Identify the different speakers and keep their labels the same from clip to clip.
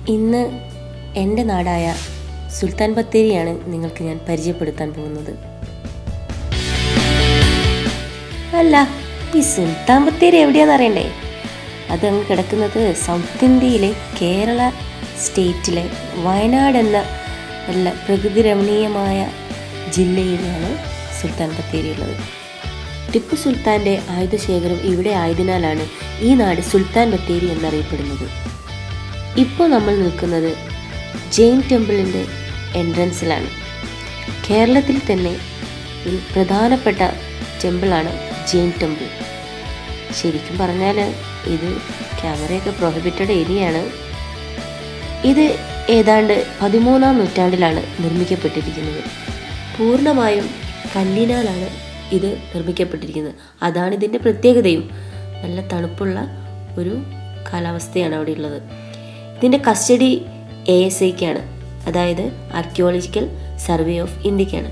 Speaker 1: ഇന്ന് എൻ്റെ നാടായ സുൽത്താൻ ബത്തേരിയാണ് നിങ്ങൾക്ക് ഞാൻ പരിചയപ്പെടുത്താൻ പോകുന്നത് അല്ല ഈ സുൽത്താൻ ബത്തേരി എവിടെയാണെന്ന് അറിയണ്ടേ അത് അങ്ങ് കിടക്കുന്നത് സൗത്ത് ഇന്ത്യയിലെ കേരള സ്റ്റേറ്റിലെ വയനാട് എന്ന നല്ല പ്രകൃതി രമണീയമായ ജില്ലയിലാണ് സുൽത്താൻ ബത്തേരി ഉള്ളത് ടിപ്പു സുൽത്താൻ്റെ ആയുധശേഖരം ഇവിടെ ആയതിനാലാണ് ഈ നാട് സുൽത്താൻ ബത്തേരി എന്നറിയപ്പെടുന്നത് ഇപ്പോൾ നമ്മൾ നിൽക്കുന്നത് ജെയിൻ ടെമ്പിളിൻ്റെ എൻട്രൻസിലാണ് കേരളത്തിൽ തന്നെ ഒരു പ്രധാനപ്പെട്ട ടെമ്പിളാണ് ജെയിൻ ടെമ്പിൾ ശരിക്കും പറഞ്ഞാൽ ഇത് ക്യാമറയൊക്കെ പ്രോഹിബിറ്റഡ് ഏരിയയാണ് ഇത് ഏതാണ്ട് പതിമൂന്നാം നൂറ്റാണ്ടിലാണ് നിർമ്മിക്കപ്പെട്ടിരിക്കുന്നത് പൂർണ്ണമായും കല്ലിനാലാണ് ഇത് നിർമ്മിക്കപ്പെട്ടിരിക്കുന്നത് അതാണ് ഇതിൻ്റെ പ്രത്യേകതയും നല്ല തണുപ്പുള്ള ഒരു കാലാവസ്ഥയാണ് അവിടെ ഉള്ളത് ഇതിൻ്റെ കസ്റ്റഡി എ എസ് ഐക്കാണ് അതായത് ആർക്കിയോളജിക്കൽ സർവേ ഓഫ് ഇന്ത്യക്കാണ്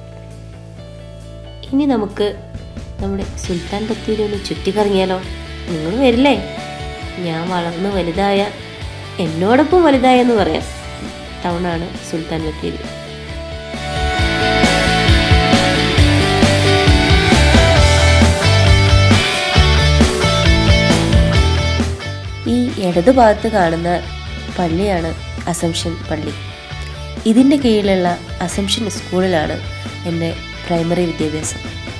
Speaker 1: ഇനി നമുക്ക് നമ്മുടെ സുൽത്താൻ ബത്തേരി ഒന്ന് ചുറ്റിക്കറങ്ങിയാലോ നിങ്ങൾ വരില്ലേ ഞാൻ വളർന്ന് വലുതായ എന്നോടൊപ്പം വലുതായ എന്ന് പറയാം ടൗണാണ് സുൽത്താൻ ബത്തേരി ഈ ഇടതു ഭാഗത്ത് കാണുന്ന പള്ളിയാണ് അസംഷൻ പള്ളി ഇതിൻ്റെ കീഴിലുള്ള അസംഷൻ സ്കൂളിലാണ് എൻ്റെ പ്രൈമറി വിദ്യാഭ്യാസം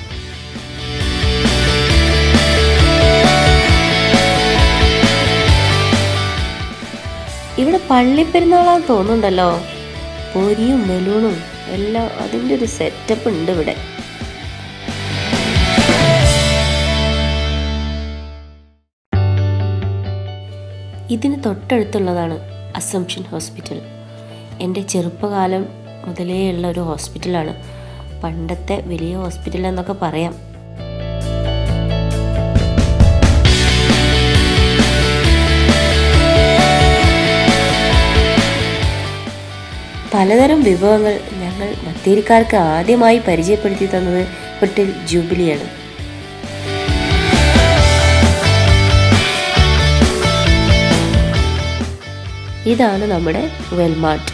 Speaker 1: ഇവിടെ പള്ളിപ്പെരുന്നാളാന്ന് തോന്നുന്നുണ്ടല്ലോ പൊരിയും ബലൂണും എല്ലാം അതിൻ്റെ ഒരു സെറ്റപ്പ് ഉണ്ട് ഇവിടെ ഇതിന് തൊട്ടടുത്തുള്ളതാണ് അസംഷൻ ഹോസ്പിറ്റൽ എൻ്റെ ചെറുപ്പകാലം മുതലേ ഉള്ള ഒരു ഹോസ്പിറ്റലാണ് പണ്ടത്തെ വലിയ ഹോസ്പിറ്റൽ എന്നൊക്കെ പറയാം പലതരം വിഭവങ്ങൾ ഞങ്ങൾ ബത്തേരിക്കാർക്ക് ആദ്യമായി പരിചയപ്പെടുത്തി തന്നത് ഹോട്ടൽ ജൂബിലിയാണ് ഇതാണ് നമ്മുടെ വെൽമാർട്ട്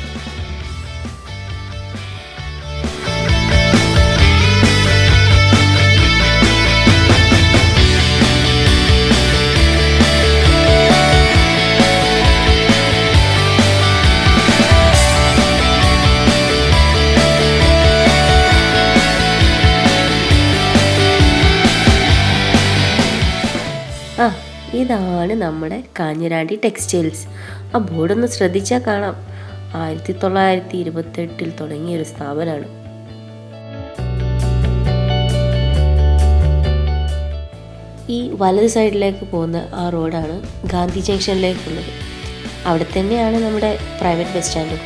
Speaker 1: ആ ഇതാണ് നമ്മുടെ കാഞ്ഞിരാണ്ടി ടെക്സ്റ്റൈൽസ് ആ ബോർഡൊന്ന് ശ്രദ്ധിച്ചാൽ കാണാം ആയിരത്തി തൊള്ളായിരത്തി ഇരുപത്തെട്ടിൽ തുടങ്ങിയ ഒരു സ്ഥാപനമാണ് ഈ വലത് സൈഡിലേക്ക് പോകുന്ന ആ റോഡാണ് ഗാന്ധി ജംഗ്ഷനിലേക്കുള്ളത് അവിടെ തന്നെയാണ് നമ്മുടെ പ്രൈവറ്റ് ബസ് സ്റ്റാൻഡും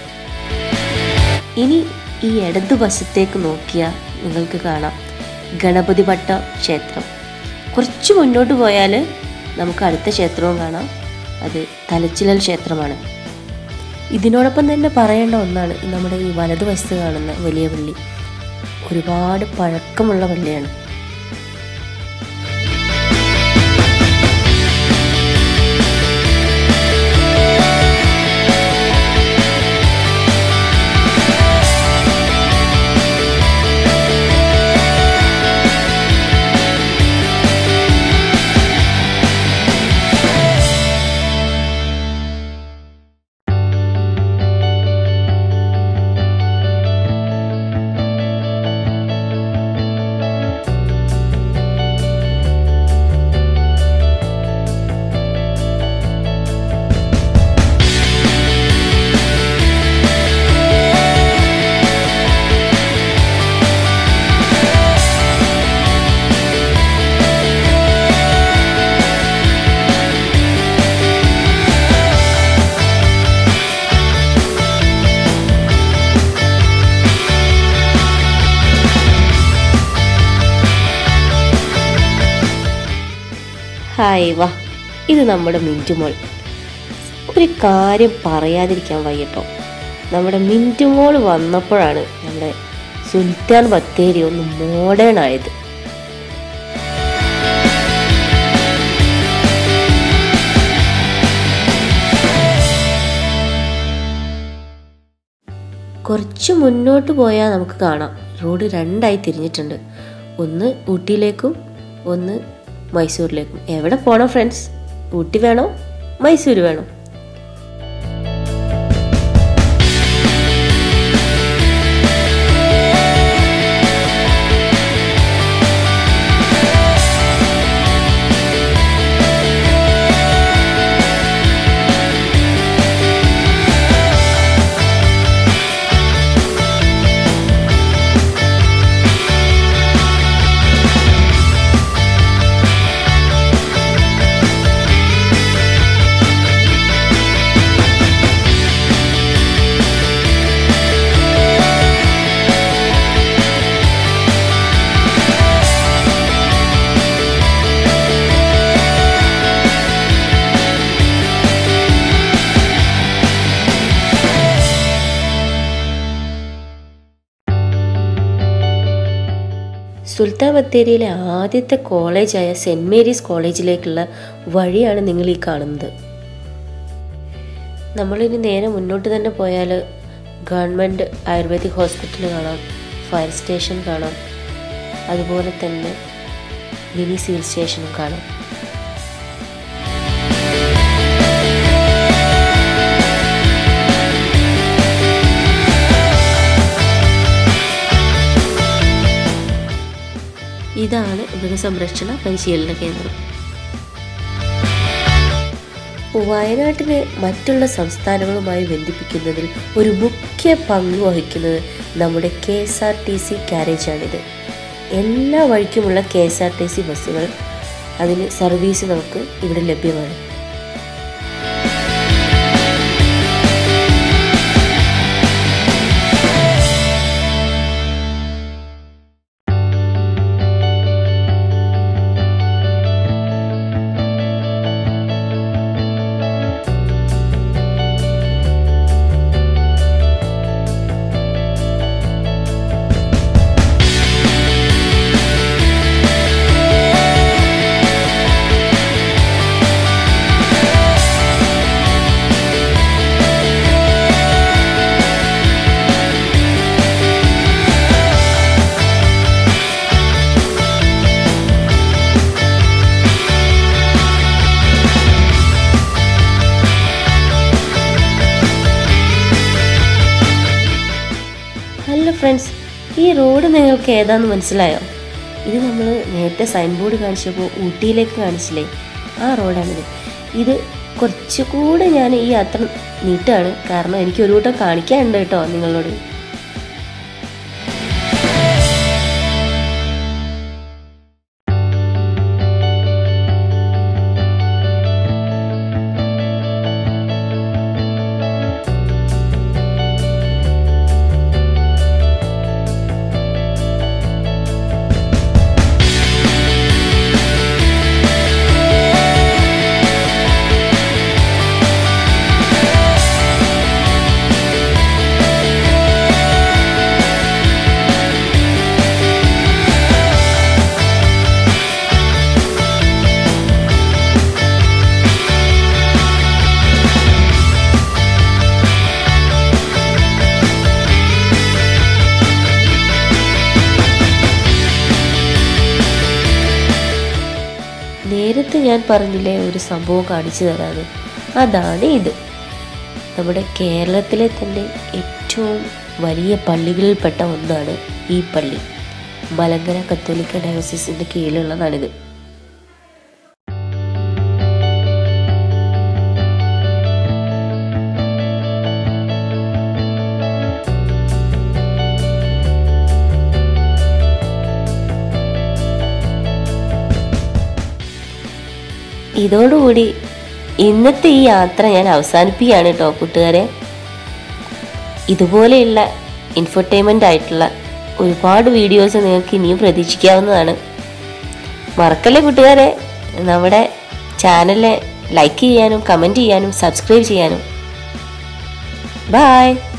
Speaker 1: ഇനി ഈ ഇടതു വശത്തേക്ക് നോക്കിയാൽ നിങ്ങൾക്ക് കാണാം ഗണപതി ഭട്ട ക്ഷേത്രം കുറച്ച് മുന്നോട്ട് പോയാൽ നമുക്ക് അടുത്ത ക്ഷേത്രവും കാണാം അത് തലച്ചിലൽ ക്ഷേത്രമാണ് ഇതിനോടൊപ്പം തന്നെ പറയേണ്ട ഒന്നാണ് നമ്മുടെ ഈ വലതുവശത്ത് കാണുന്ന വലിയ പള്ളി ഒരുപാട് പഴക്കമുള്ള പള്ളിയാണ് ഹായ് വാ ഇത് നമ്മുടെ മിൻറ്റുമോൾ ഒരു കാര്യം പറയാതിരിക്കാൻ വയ്യട്ടോ നമ്മുടെ മിൻറ്റുമോൾ വന്നപ്പോഴാണ് നമ്മുടെ സുൽത്താൻ ബത്തേരി ഒന്ന് മോഡേൺ ആയത് കുറച്ച് മുന്നോട്ട് പോയാൽ നമുക്ക് കാണാം റോഡ് രണ്ടായി തിരിഞ്ഞിട്ടുണ്ട് ഒന്ന് ഊട്ടിയിലേക്കും ഒന്ന് മൈസൂരിലേക്കും എവിടെ പോകണം ഫ്രണ്ട്സ് ഊട്ടി വേണോ മൈസൂർ വേണോ സുൽത്താൻ ബത്തേരിയിലെ ആദ്യത്തെ കോളേജായ സെൻറ് മേരീസ് കോളേജിലേക്കുള്ള വഴിയാണ് നിങ്ങൾ ഈ കാണുന്നത് നമ്മളിനി നേരെ മുന്നോട്ട് തന്നെ പോയാൽ ഗവൺമെൻറ് ആയുർവേദിക് ഹോസ്പിറ്റൽ കാണാം ഫയർ സ്റ്റേഷൻ കാണാം അതുപോലെ തന്നെ മിനി സിവിൽ സ്റ്റേഷനും കാണാം ഇതാണ് മൃഗസംരക്ഷണ പരിശീലന കേന്ദ്രം വയനാട്ടിനെ മറ്റുള്ള സംസ്ഥാനങ്ങളുമായി ബന്ധിപ്പിക്കുന്നതിൽ ഒരു മുഖ്യ പങ്ക് വഹിക്കുന്നത് നമ്മുടെ K S R T C കാരേജാണിത് എല്ലാ വഴിക്കുമുള്ള K S R T C ബസ്സുകൾ അതിന് സർവീസ് നമുക്ക് ഇവിടെ ലഭ്യമാണ് ഹലോ ഫ്രണ്ട്സ് ഈ റോഡ് നിങ്ങൾക്ക് ഏതാന്ന് മനസ്സിലായോ ഇത് നമ്മൾ നേരത്തെ സൈൻ ബോർഡ് കാണിച്ചപ്പോൾ ഊട്ടിയിലേക്ക് കാണിച്ചില്ലേ ആ റോഡാണിത് ഇത് കുറച്ചുകൂടെ ഞാൻ ഈ യാത്ര നീട്ടാണ് കാരണം എനിക്ക് ഒരു കൂട്ടം കാണിക്കാനുണ്ട് കേട്ടോ നിങ്ങളോട് നേരത്തെ ഞാൻ പറഞ്ഞില്ലേ ഒരു സംഭവം കാണിച്ചു തരാന്ന് അതാണ് ഇത് നമ്മുടെ കേരളത്തിലെ തന്നെ ഏറ്റവും വലിയ പള്ളികളിൽപ്പെട്ട ഒന്നാണ് ഈ പള്ളി മലങ്കര കത്തോലിക്ക ഡയോസിസിന്റെ കീഴിലുള്ളതാണിത് ഇതോടുകൂടി ഇന്നത്തെ ഈ യാത്ര ഞാൻ അവസാനിപ്പിക്കുകയാണ് കേട്ടോ കൂട്ടുകാരെ ഇതുപോലെയുള്ള ഇൻഫർടൈൻമെൻ്റ് ആയിട്ടുള്ള ഒരുപാട് വീഡിയോസ് നിങ്ങൾക്ക് ഇനിയും പ്രതീക്ഷിക്കാവുന്നതാണ് മറക്കല്ലേ കൂട്ടുകാരെ നമ്മുടെ ചാനലിനെ ലൈക്ക് ചെയ്യാനും കമൻറ്റ് ചെയ്യാനും സബ്സ്ക്രൈബ് ചെയ്യാനും ബായ്